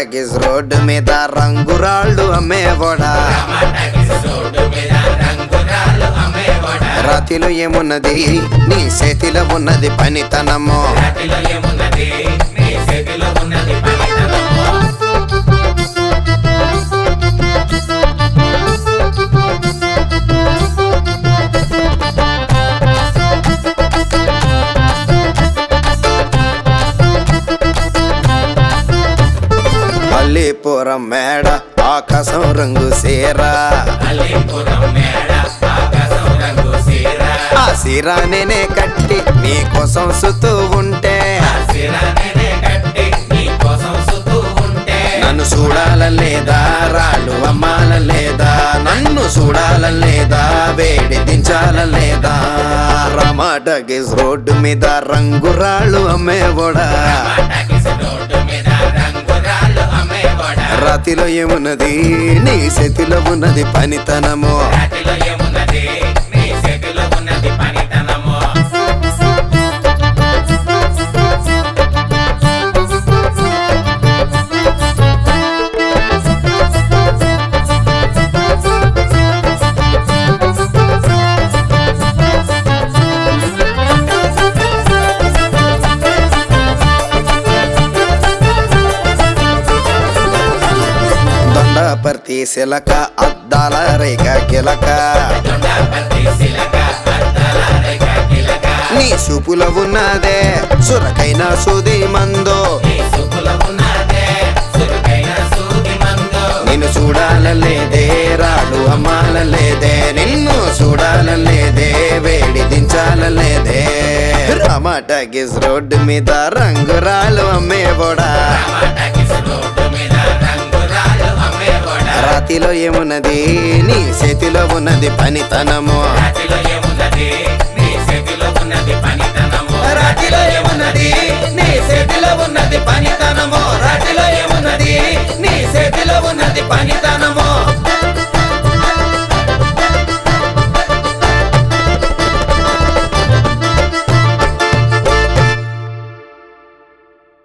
talkies road మీద రంగురాళ్ళు అమ్మేవాడా రాతిలో ఏమున్నది నీ చేతిలో ఉన్నది పనితనము మల్లీపురం మేడ ఆకాశం రంగు సీరా ఆ సీరా నేనే కట్టి నీ కోసం సుతూ ఉంటే నన్ను చూడాల లేదా రాళ్ళు అమ్మాల లేదా నన్ను చూడాల లేదా వేడి దించాల లేదా రమాటగిస్ రోడ్డు మీద రంగురాళ్ళు అమ్మేవాడా రాతిలో ఏమున్నది నీ చేతిలో ఉన్నది పనితనము దొండపర్తి శిలక అద్దాల రేఖ కిలక నీ చూపులో ఉన్నదే సురకైన సుది మందో నిన్ను చూడాలలేదే రాడు అమ్మాలలేదే నిన్ను చూడాలలేదే వేడి దించాలలేదే రమాటగిస్ రోడ్డు మీద రంగురాలు అమ్మేవాడా రాతిలో ఏమున్నది నీ చేతిలో ఉన్నది పనితనము రాతిలో ఏమున్నది నీ చేతిలో ఉన్నది పనితనము రాతిలో ఏమున్నది నీ చేతిలో ఉన్నది పనితనము